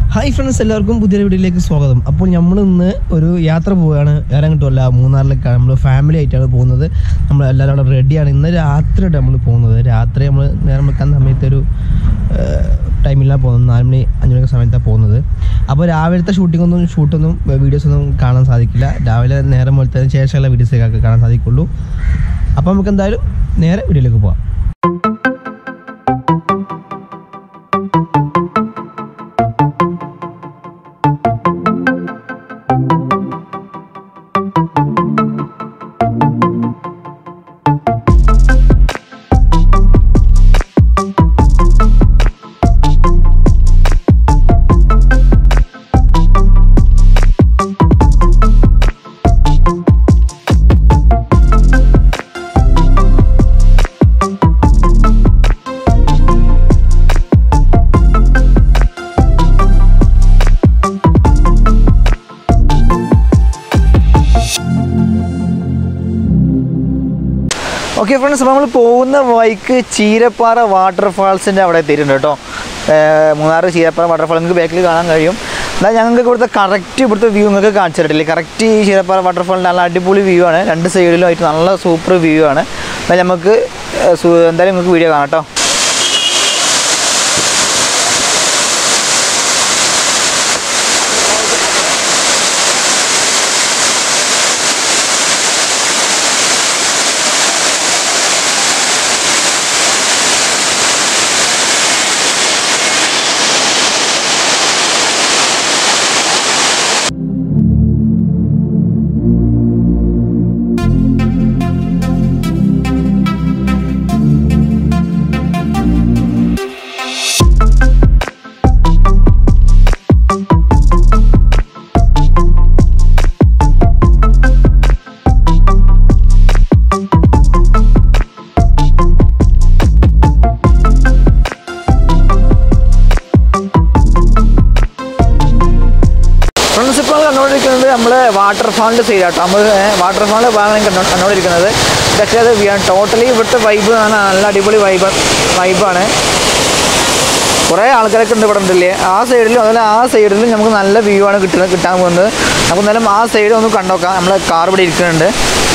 hi friends എല്ലാവർക്കും പുതിയൊരു വീഡിയോയിലേക്ക് സ്വാഗതം അപ്പോൾ നമ്മൾ ഇന്ന് ഒരു യാത്ര പോവുകയാണ് വേറെ കിട്ടുമല്ല മൂന്നാറിലേക്കാണ് നമ്മൾ ഫാമിലി ആയിട്ടാണ് പോകുന്നത് നമ്മൾ എല്ലാവരും അവിടെ റെഡിയാണ് ഇന്ന് രാത്രിയാണ് നമ്മൾ പോകുന്നത് രാത്രി നമ്മൾ നേരം വെക്കാൻ സമയത്ത് ഒരു ടൈമിലാണ് പോകുന്നത് നാല് മണി അഞ്ച് മണിക്ക് സമയത്താണ് പോകുന്നത് അപ്പോൾ രാവിലത്തെ ഷൂട്ടിങ്ങൊന്നും ഷൂട്ടൊന്നും വീഡിയോസൊന്നും കാണാൻ സാധിക്കില്ല രാവിലെ നേരം പോലത്തെ ശേഷമുള്ള വീഡിയോസൊക്കെ കാണാൻ സാധിക്കുള്ളൂ അപ്പോൾ നമുക്ക് എന്തായാലും നേരെ വീഡിയോയിലേക്ക് പോവാം ഓക്കെ ഫ്രണ്ട്സ് നമ്മൾ പോകുന്ന വഴിക്ക് ചീരപ്പാറ വാട്ടർഫാൾസിൻ്റെ അവിടെ എത്തിയിട്ടുണ്ട് കേട്ടോ ഏർ മൂന്നാറ് ചീരപ്പാറ വാട്ടർഫാൾ നിങ്ങൾക്ക് ബാക്കിൽ കാണാൻ കഴിയും എന്നാൽ ഞങ്ങൾക്ക് ഇവിടുത്തെ കറക്റ്റ് ഇവിടുത്തെ വ്യൂ നിങ്ങൾക്ക് കാണിച്ചു തരട്ടില്ലേ കറക്റ്റ് ഈ ചീരപ്പാറ വാട്ടർഫാളിൻ്റെ നല്ല അടിപൊളി വ്യൂ ആണ് രണ്ട് സൈഡിലും ആയിട്ട് നല്ല സൂപ്പർ വ്യൂ ആണ് എന്നാൽ നമുക്ക് ഏർ സു- എന്തായാലും നിങ്ങൾക്ക് വീഡിയോ കാണാം കേട്ടോ ഫ്രണ്ട്സ് ഇപ്പോൾ കണ്ടുകൊണ്ടിരിക്കുന്നത് നമ്മൾ വാട്ടർഫാളിൻ്റെ സൈഡ് ആട്ടോ നമ്മൾ വാട്ടർഫാളിൻ്റെ ഭാഗമാണ് കണ്ടു കണ്ടുകൊണ്ടിരിക്കുന്നത് പക്ഷേ അത് ടോട്ടലി ഇവിടുത്തെ വൈബ് നല്ല അടിപൊളി വൈബ് വൈബാണ് കുറേ ആൾക്കാരൊക്കെ ഉണ്ട് ഇവിടെ ഉണ്ടല്ലേ ആ സൈഡിലും അതുപോലെ ആ സൈഡിലും നമുക്ക് നല്ല വ്യൂ ആണ് കിട്ടുന്നത് കിട്ടാൻ പോകുന്നത് നമുക്ക് എന്നാലും ആ സൈഡ് ഒന്ന് കണ്ടോക്കാം നമ്മളെ കാർ ഇവിടെ ഇരിക്കുന്നുണ്ട്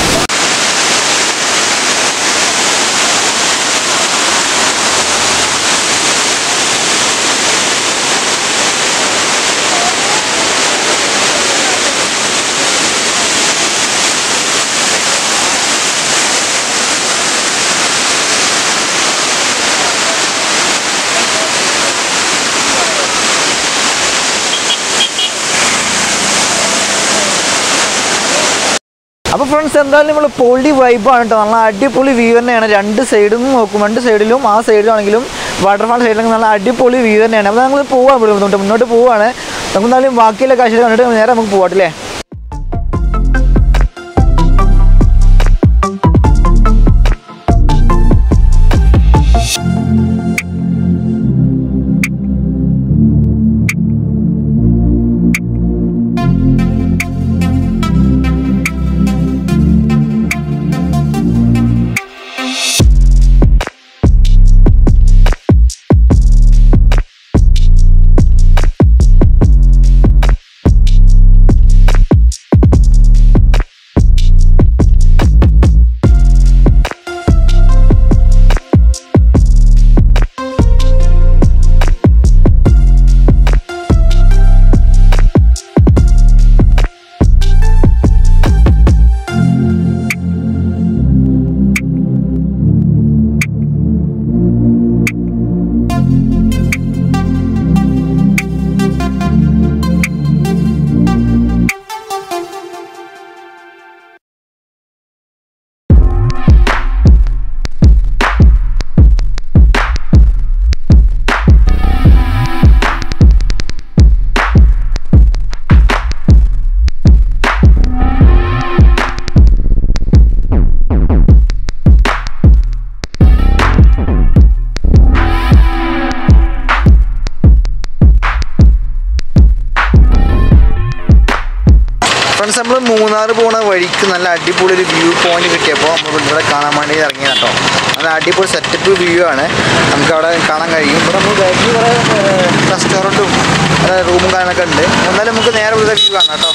അപ്പോൾ ഫ്രണ്ട്സ് എന്തായാലും നമ്മൾ പൊളി വൈബാണ് കേട്ടോ നല്ല അടിപൊളി വ്യൂ തന്നെയാണ് രണ്ട് സൈഡിൽ നിന്ന് നോക്കും രണ്ട് സൈഡിലും ആ സൈഡിലാണെങ്കിലും വാട്ടർഫാൾ സൈഡിലും നല്ല അടിപൊളി വ്യൂ തന്നെയാണ് അപ്പോൾ നമ്മൾ പോവാം ഇവിടെ മുന്നോട്ട് മുന്നോട്ട് പോവാണ് നമുക്ക് എന്തായാലും ബാക്കിയുള്ള കാഴ്ചകൾ കണ്ടിട്ട് നേരെ നമുക്ക് പോവാട്ടില്ലേ ഫ്രണ്ട്സ് നമ്മൾ മൂന്നാർ പോണ വഴിക്ക് നല്ല അടിപൊളി ഒരു വ്യൂ പോയിന്റ് കിട്ടിയപ്പോൾ നമ്മൾ ഇവിടെ കാണാൻ വേണ്ടി ഇറങ്ങി കേട്ടോ നല്ല അടിപൊളി സെറ്റപ്പ് വ്യൂ ആണ് നമുക്ക് അവിടെ കാണാൻ കഴിയും ഇവിടെ നമ്മൾ ബാക്കിൽ കുറേ റെസ്റ്റോറൻറ്റും റൂമും കാര്യങ്ങളൊക്കെ ഉണ്ട് എന്നാലും നമുക്ക് നേരെ ഇവിടെ വ്യൂ കാണാം കേട്ടോ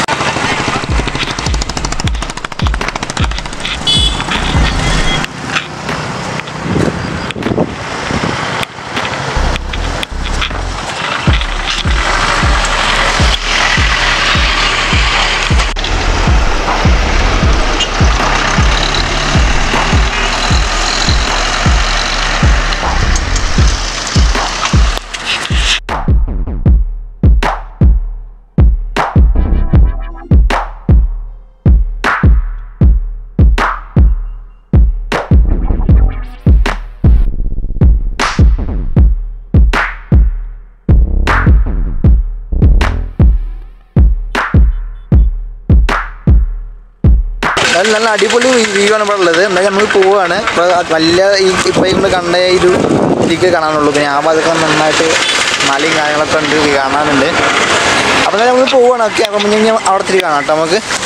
നല്ല നല്ല അടിപൊളി വ്യൂ ആണ് ഇവിടെ ഉള്ളത് എന്തായാലും നമ്മൾ പോവുകയാണ് ഇപ്പോൾ വലിയ ഈ ഇപ്പോൾ നമ്മൾ കണ്ട ഈ ഒരു ഇതിക്ക് കാണാനുള്ളൂ പിന്നെ ആ ഭാഗത്തൊക്കെ നന്നായിട്ട് മലയും കാര്യങ്ങളൊക്കെ ഉണ്ട് കാണാനുണ്ട് അപ്പോൾ എന്തായാലും നമ്മൾ പോവുകയാണ് ഓക്കെ അപ്പം ഇനി അവിടെ തിരി കാണാം കേട്ടോ നമുക്ക്